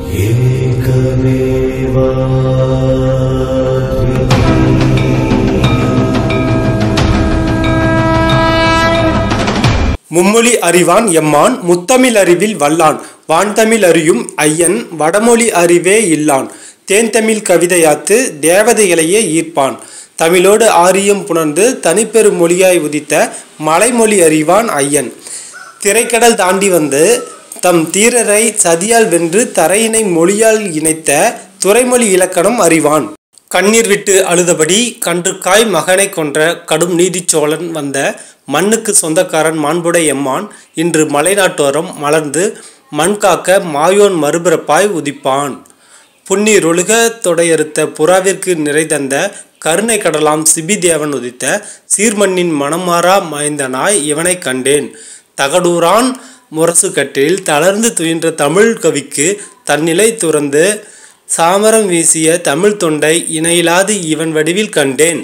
மும்மொழி அறிவான் எம்மான் முத்தமிழ் அறிவில் வல்லான் வான்தமிழ் அறியும் ஐயன் வடமொழி அறிவே இல்லான் தேன்தமிழ் கவிதையாத்து தேவதைகளையே ஈர்ப்பான் தமிழோடு ஆரியம் புணர்ந்து தனிப்பெரு மொழியாய் உதித்த மலைமொழி அறிவான் ஐயன் திரைக்கடல் தாண்டி வந்து தம் தீரரை சதியால் வென்று தரையினை மொழியால் இணைத்த துறைமொழி இலக்கணம் அறிவான் கண்ணீர் விட்டு அழுதபடி கன்றுக்காய் மகனை கொன்ற கடும் நீதிச்சோழன் வந்த மண்ணுக்கு சொந்தக்காரன் மாண்புடை எம்மான் இன்று மலைநாட்டோரம் மலர்ந்து மண் காக்க மாயோன் மறுபிறப்பாய் உதிப்பான் புன்னீர் ஒழுக தொடையறுத்த புறாவிற்கு நிறைதந்த கருணை கடலாம் சிபிதேவன் உதித்த சீர்மண்ணின் மனமாறா மைந்தனாய் இவனை கண்டேன் தகடூரான் முரசு கட்டில் தளர்ந்து துயின்ற தமிழ் கவிக்கு தன்னிலை துறந்து சாமரம் வீசிய தமிழ் தொண்டை இணையிலாது இவன் வடிவில் கண்டேன்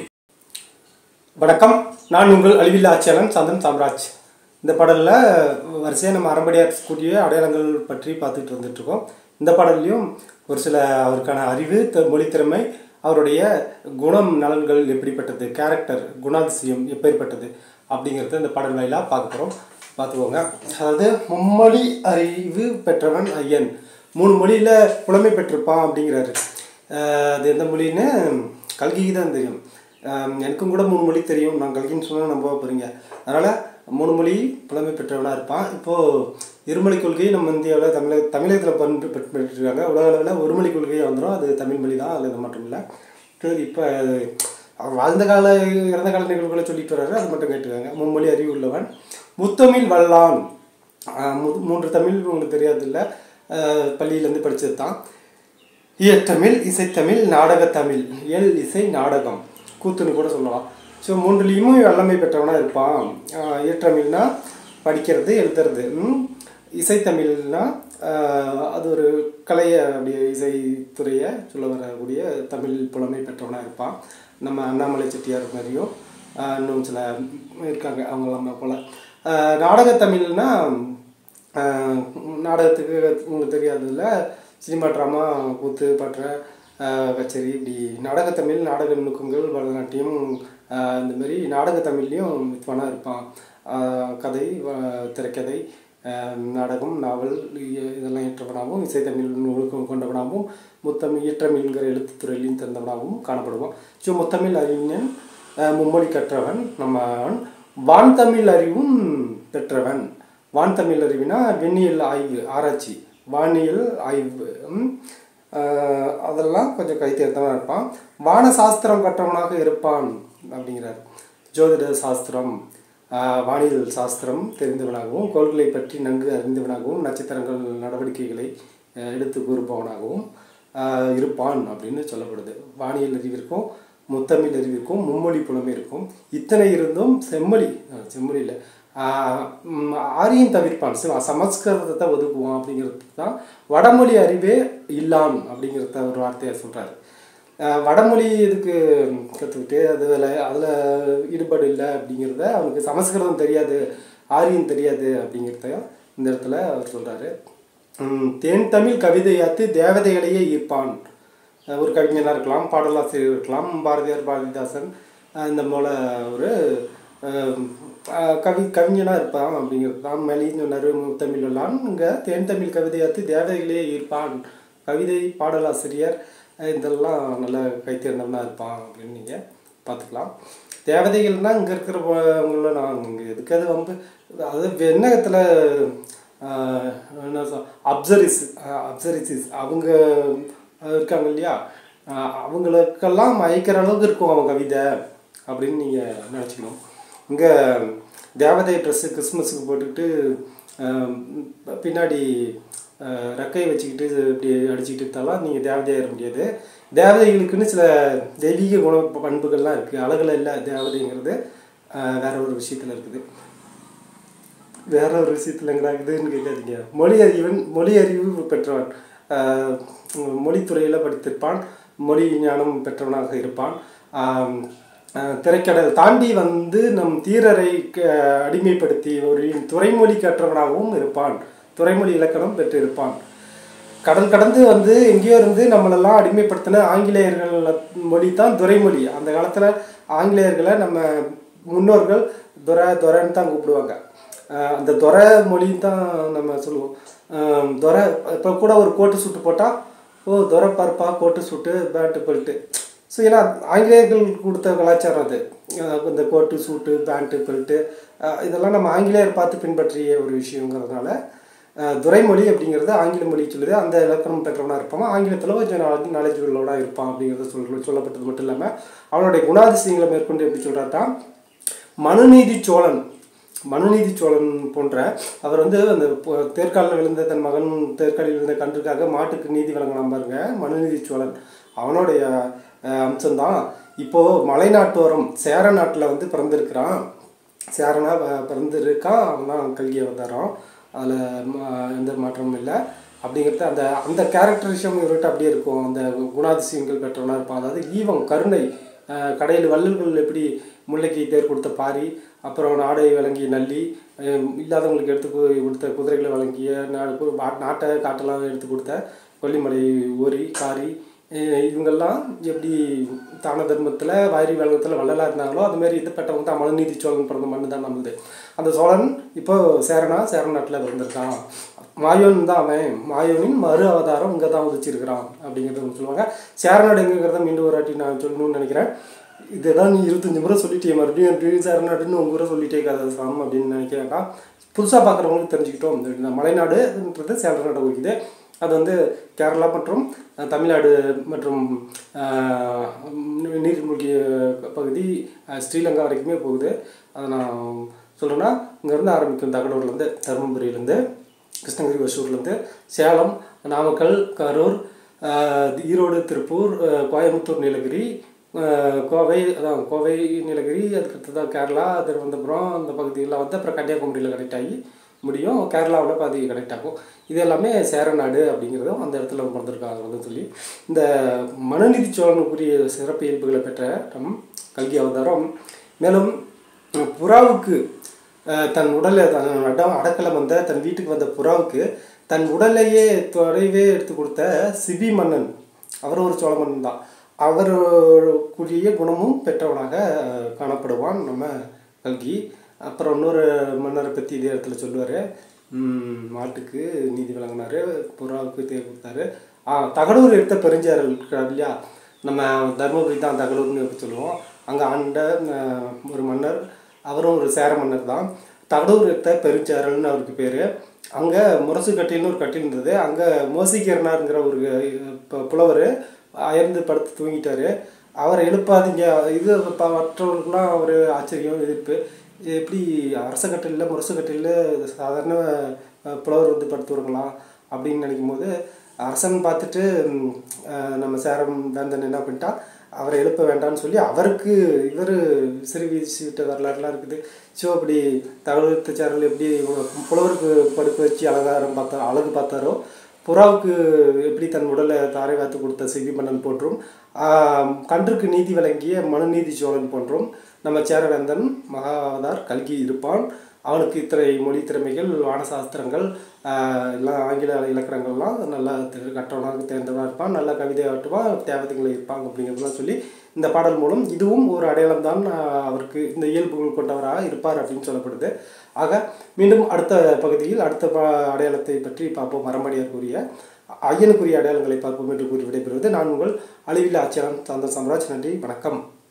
வணக்கம் நான் உங்கள் அழிவில்லா ஆட்சியாளன் சந்தன் சாம்ராஜ் இந்த பாடலில் வரிசையாக நம்ம அறம்படியாற்றக்கூடிய அடையாளங்கள் பற்றி பார்த்துட்டு வந்துட்டுருக்கோம் இந்த பாடல்லையும் ஒரு சில அவருக்கான அறிவு த- மொழி திறமை அவருடைய குணம் நலன்கள் எப்படிப்பட்டது கேரக்டர் குணாதிசயம் எப்பேற்பட்டது அப்படிங்கிறத இந்த பாடல் வாயிலாக பார்க்க போகிறோம் பார்த்துக்கோங்க அதாவது மும்மொழி அறிவு பெற்றவன் ஐயன் மூணு மொழியில் புலமை பெற்றிருப்பான் அப்படிங்கிறாரு அஹ் அது எந்த மொழின்னு கல்கிக்கு தான் தெரியும் அஹ் எனக்கும் கூட மூணு மொழி தெரியும் நான் கல்கின்னு சொன்னால் நம்ப போகிறீங்க அதனால் மூணு மொழி புலமை பெற்றவனாக இருப்பான் இப்போது இருமொழி கொள்கை நம்ம இந்தியாவில் தமிழக தமிழகத்தில் பண்பு பெற்று பெற்றிருக்காங்க உலக அளவில் ஒரு மொழி கொள்கையாக வந்துடும் அது தமிழ் மொழி தான் அதில் இது மட்டும் இல்லை இப்போ அவர் வாழ்ந்த கால இறந்த கால நிகழ்வுகளை சொல்லிட்டு வர்றாரு அது மட்டும் கேட்டுக்காங்க மும்மொழி அறிவு உள்ளவன் முத்தமிழ் வல்லான் ஆஹ் மு- மூன்று தமிழ் உங்களுக்கு தெரியாதில்ல பள்ளியிலேருந்து படித்தது தான் இயற்றமிழ் இசைத்தமிழ் நாடகத்தமிழ் இயல் இசை நாடகம் கூத்துன்னு கூட சொல்லலாம் ஸோ மூன்றுலேயுமே வல்லமை பெற்றவனாக இருப்பான் ஆஹ் இயற்றமிழ்னா படிக்கிறது எழுதுறது ம்? இசைத்தமிழ்னா ஆஹ் அது ஒரு கலையை அப்படியே இசைத்துறையை சொல்ல வரக்கூடிய தமிழ் புலமை பெற்றவனாக இருப்பான் நம்ம அண்ணாமலை செட்டியார் மாதிரியும் ஆஹ் இன்னும் சில இருக்காங்க அவங்க நம்ம போல் நாடகத்தமிழ்னா ஆஹ் நாடகத்துக்கு உங்களுக்கு தெரியாதுல்ல சினிமா ட்ராமா கூத்து பற்ற கச்சேரி இப்படி நாடகத்தமிழ் நாடக நுணுக்கங்கள் பரதநாட்டியம் ஆஹ் இந்த மாதிரி நாடகத்தமிழ்லையும் வித்வானாக இருப்பான் ஆஹ் கதை வ- திரைக்கதை ஆஹ் நாடகம் நாவல் இ- இதெல்லாம் ஏற்றவனாகவும் இசைத்தமிழ் நுணுக்கம் கொண்டவனாகவும் முத்தமிழ் ஈற்றமிழ்ங்கிற எழுத்துத்துறையிலையும் திறந்தவனாகவும் காணப்படுவான் ஸோ முத்தமிழ் அறிஞன் ஆஹ் மும்மொழி கற்றவன் நம்ம வான்தமிழ் அறிவும் பெற்றவன் வான்தமிழ் அறிவினா விண்ணியல் ஆய்வு ஆராய்ச்சி வானியல் ஆய்வு ம், ஆஹ் அதெல்லாம் கொஞ்சம் கை தேர்ந்தவனாக இருப்பான் வான சாஸ்திரம் கற்றவனாக இருப்பான் அப்படிங்கிறார் ஜோதிட சாஸ்திரம் ஆஹ் வானியல் சாஸ்திரம் தெரிந்தவனாகவும் கோள்களை பற்றி நன்கு அறிந்தவனாகவும் நட்சத்திரங்கள் நடவடிக்கைகளை ஆஹ் எடுத்து கூறுபவனாகவும் ஆஹ் இருப்பான் அப்படின்னு சொல்லப்படுது வானியல் அறிவிற்கும் முத்தமிழ் அறிவிற்கும் மும்மொழி புலமை இருக்கும் இத்தனை இருந்தும் செம்மொழி ஆஹ் செம்மொழி இல்லை ஆரியம் தவிர்ப்பான் சிவ சமஸ்கிருதத்தை ஒதுக்குவான் அப்படிங்கிறது தான் வடமொழி அறிவே இல்லான் அப்படிங்கிறத ஒரு வார்த்தையை சொல்கிறாரு வடமொழி இதுக்கு கற்றுக்கிட்டு அதில் அதில் ஈடுபாடு இல்லை அப்படிங்கிறத அவனுக்கு சமஸ்கிருதம் தெரியாது ஆரியம் தெரியாது அப்படிங்கிறத இந்த இடத்துல அவர் சொல்கிறாரு தேன் தமிழ் கவிதையாத்து தேவதைகளையே ஈர்ப்பான் அஹ் ஒரு கவிஞனாக இருக்கலாம் பாடலாசிரியர் இருக்கலாம் பாரதியார் பாரதிதாசன் அஹ் இந்த போல் ஒரு அஹ், அஹ், கவி கவிஞனாக இருப்பான் அப்படிங்கிறது தான் மேலேயும் சொன்னார் முத்தமிழ் எல்லாம் இங்கே தேன் தமிழ் கவிதையாத்து தேவதைகளையே ஈர்ப்பான் கவிதை பாடலாசிரியர் அஹ் இதெல்லாம் நல்ல கைத்தேர்ந்தவனாக இருப்பான் அப்படின்னு நீங்கள் பார்த்துக்கலாம் தேவதைகள்னால் இங்கே இருக்கிறவங்கள நான் இங்கே எதுக்காது வந்து அது வெண்ணகத்தில் என்ன சொல் அப்சரிஸ் அப்சரிசிஸ் அவங்க இருக்காங்க இல்லையா ஆஹ் அவங்களுக்கெல்லாம் மயக்கிற அளவுக்கு இருக்கும் அவன் கவிதை அப்படின்னு நீங்கள் நினச்சிக்கணும் இங்கே தேவதை ட்ரெஸ்ஸு கிறிஸ்மஸுக்கு போட்டுக்கிட்டு ஆஹ் பின்னாடி ஆஹ் ரெக்கையை வச்சுக்கிட்டு இப்படி அடிச்சுக்கிட்டு இருந்தாலாம் நீங்கள் தேவதையாக இருக்க முடியாது தேவதைகளுக்குன்னு சில தெய்வீக குண பண்புகள்லாம் இருக்குது அழகில் இல்லை தேவதைங்கிறது ஆஹ் வேற ஒரு விஷயத்தில் இருக்குது வேற ஒரு விஷயத்தில் எங்கடா இதுன்னு கேட்காதீங்க மொழி அறிவன் மொழி அறிவு பெற்றவன் ஆஹ் மொழித்துறையில் படித்திருப்பான் மொழி ஞானம் பெற்றவனாக இருப்பான் ஆஹ் ஆஹ் திரைக்கடல் தாண்டி வந்து நம் தீரரை க- அடிமைப்படுத்தி ஒரு துறைமொழி கற்றவனாகவும் இருப்பான் துறைமொழி இலக்கணம் பெற்றிருப்பான் கடல் கடந்து வந்து எங்கேயோ இருந்து நம்மளெல்லாம் அடிமைப்படுத்தின ஆங்கிலேயர்கள் மொழி தான் துரைமொழி அந்த காலத்தில் ஆங்கிலேயர்களை நம்ம முன்னோர்கள் துரை துரைன்னு தான் கூப்பிடுவாங்க ஆஹ் அந்த துரை மொழி தான் நம்ம சொல்லுவோம் ஆஹ் துரை இப்போ கூட ஒரு கோட்டு சூட்டு போட்டால் ஓ துரை பருப்பா கோட்டு சூட்டு பேட்டு பெல்ட்டு ஸோ ஏன்னா ஆங்கிலேயர்கள் கொடுத்த கலாச்சாரம் அது ஆஹ் இந்த கோட்டு சூட்டு பேண்ட்டு பெல்ட்டு இதெல்லாம் நம்ம ஆங்கிலேயர் பார்த்து பின்பற்றிய ஒரு விஷயங்கிறதுனால ஆஹ் துரைமொழி அப்படிங்கிறது ஆங்கில மொழி சொல்லுது அந்த இலக்கணம் பெற்றவனாக இருப்பான் ஆங்கிலத்தில் கொஞ்சம் நாலேஜ்ஃபுல்லோட இருப்பான் அப்படிங்கிறத சொல் சொல்லப்பட்டது மட்டும் இல்லாமல் அவனுடைய குணாதிசயங்களை மேற்கொண்டு எப்படி சொல்கிறாட்டா மனுநீதி சோழன் மனுநீதி சோழன் போன்ற அவர் வந்து அந்த பொ- தேர்காலில் விழுந்த தன் மகன் தேர்காலில் விழுந்த கன்றுக்காக மாட்டுக்கு நீதி வழங்கினான் பாருங்க மனுநீதி சோழன் அவனுடைய அஹ், அம்சம்தான் இப்போது மலைநாட்டோரம் சேர நாட்டில் வந்து பிறந்திருக்கிறான் சேரனா ப- பிறந்திருக்கான் அவன் தான் கல்கி அவதாரம் அதில் எந்த மாற்றமும் இல்லை அப்படிங்கிறது அந்த அந்த கேரக்டரிஷம் இவர்கிட்ட அப்படியே இருக்கும் அந்த குணாதிசயங்கள் பெற்றவனாக இருப்பான் அதாவது ஈவம் கருணை அஹ் கடையில் வள்ளல்கள் எப்படி முல்லைக்கு தேர் கொடுத்த பாரி அப்புறம் நாடை வழங்கிய நல்லி அஹ் இல்லாதவங்களுக்கு எடுத்து கு- கொடுத்த குதிரைகளை வழங்கிய நா- கு- பா- நாட்டை காட்டெல்லாம் எடுத்து கொடுத்த கொல்லிமலை ஓரி காரி அஹ் இவங்கெல்லாம் எப்படி தான தர்மத்தில் வாரி வழங்கத்தில் வள்ளலாக இருந்தாங்களோ அது மாதிரி இது பெற்றவங்க தான் மனுநீதி சோழன் பிறந்த மண்ணு தான் நம்மளுது அந்த சோழன் இப்போ சேரனா சேரன் நாட்டில் பிறந்திருக்கான் மாயோன் தான் அவன் மாயோனின் மறு அவதாரம் இங்கே தான் உதிச்சிருக்கிறான் அப்படிங்கிறத ஒன்று சொல்லுவாங்க சேரநாடு எங்கேங்கிறத மீண்டும் ஒரு வாட்டி நான் சொல்லணும்னு நினைக்கிறேன் இதுதான் நீ இருபத்தஞ்சி முறை சொல்லிட்டே மறுபடியும் மறுபடியும் சேரநாடுன்னு உங்கள் ஊரை சொல்லிட்டே இருக்காது சாம் அப்படின்னு நினைக்க வேண்டாம் புதுசாக பார்க்குறவங்களுக்கு தெரிஞ்சுக்கிட்டோம் இந்த மலைநாடுன்றது சேரநாடு குறிக்குது அது வந்து கேரளா மற்றும் அஹ், தமிழ்நாடு மற்றும் அஹ், நீர்மூழ்கிய பகுதி அஹ், ஸ்ரீலங்கா வரைக்குமே போகுது அதை நான் சொல்கிறேன்னா இங்கேருந்து ஆரம்பிக்கும் தகடூர்லேருந்து தருமபுரியிலேருந்து கிருஷ்ணகிரி ஒசூர்லேருந்து சேலம் நாமக்கல் கரூர் அஹ், ஈரோடு திருப்பூர் அஹ், கோயம்புத்தூர் நீலகிரி அஹ், கோவை அதான் கோவை நீலகிரி அதுக்கடுத்து தான் கேரளா திருவனந்தபுரம் அந்த பகுதியெல்லாம் வந்து அப்புறம் கன்னியாகுமரியில் கனெக்ட் ஆகி முடியும் கேரளாவில் பாதி கனெக்ட் ஆகும் இது எல்லாமே சேரநாடு அப்படிங்கிறதும் அந்த இடத்துல பிறந்திருக்காங்கன்னு சொல்லி இந்த மனுநீதி சோழனுக்குரிய சிறப்பு இயல்புகளை பெற்ற நம் கல்கி அவதாரம் மேலும் புறாவுக்கு அஹ், தன் உடலை தன் அட- அடக்கலம் வந்த தன் வீட்டுக்கு வந்த புறாவுக்கு தன் உடலையே தொலைவே எடுத்து கொடுத்த சிபி மன்னன் அவர் ஒரு சோழ மன்னன் தான் அவருக்குரிய குணமும் பெற்றவனாக அஹ், காணப்படுவான் நம்ம கல்கி அப்புறம் இன்னொரு மன்னரை பற்றி இதே இடத்துல சொல்லுவார் மாட்டுக்கு நீதி வழங்கினாரு புறாவுக்கு தேர் கொடுத்தாரு ஆ தகடூர் எடுத்த பெருஞ்சாரல் இருக்கிறார் இல்லையா நம்ம தருமபுரி தான் தகடூர்னு சொல்லுவோம் அங்கே ஆண்ட அஹ், ஒரு மன்னர் அவரும் ஒரு சேர மன்னர் தான் தகடூர் எடுத்த பெருஞ்சாரல்னு அவருக்கு பேர் அங்கே முரசு கட்டில்னு ஒரு கட்டில் இருந்தது அங்கே மோசிகரனாருங்கிற ஒரு ப- புலவர் அயர்ந்து படுத்து தூங்கிட்டாரு அவரை எழுப்பாதீங்க இது ப- மற்றவர்களுக்கெல்லாம் ஒரு ஆச்சரியம் எதிர்ப்பு இது எப்படி அரச கட்டிலில் முரசு கட்டிலில் சாதாரண அஹ், புலவர் வந்து படுத்துருக்கலாம் அப்படின்னு நினைக்கும் போது அரசன் பார்த்துட்டு ம், அஹ், நம்ம சேரம் வேந்தன் என்ன பண்ணிட்டா அவரை எழுப்ப வேண்டாம்னு சொல்லி அவருக்கு இவர் சிறு வீசிவிட்ட வரலாறுலாம் இருக்குது ஸோ அப்படி தகவல் சேரல் எப்படி புலவருக்கு படுக்க வச்சு அலங்காரம் பார்த்தா அழகு பார்த்தாரோ புறாவுக்கு எப்படி தன் உடலை தாரை வாத்து கொடுத்த சிவி மன்னன் போன்றும் ஆம், கன்றுக்கு நீதி வழங்கிய மனுநீதி சோழன் போன்றும் நம்ம சேரவேந்தன் மகாவதார் கல்கி இருப்பான் அவனுக்கு இத்தனை மொழி திறமைகள் வானசாஸ்திரங்கள் ஆஹ், எல்லாம் ஆங்கில இலக்கணங்கள்லாம் நல்லா தெ- கற்றவனாக தேர்ந்தவனாக இருப்பான் நல்ல கவிதை ஆட்டுவான் தேவதைகளை இருப்பாங்க அப்படிங்கிறதெல்லாம் சொல்லி இந்த பாடல் மூலம் இதுவும் ஒரு அடையாளம் தான் அவருக்கு இந்த இயல்புகள் கொண்டவராக இருப்பார் அப்படின்னு சொல்லப்படுது ஆக மீண்டும் அடுத்த பகுதியில் அடுத்த ப அடையாளத்தை பற்றி பார்ப்போம் மரமடியார் கூறிய ஐயனுக்குரிய அடையாளங்களை பார்ப்போம் என்று கூறி விடைபெறுவது நான் உங்கள் அழிவில் ஆட்சியாளன் சாந்தன் சாம்ராஜ் நன்றி வணக்கம்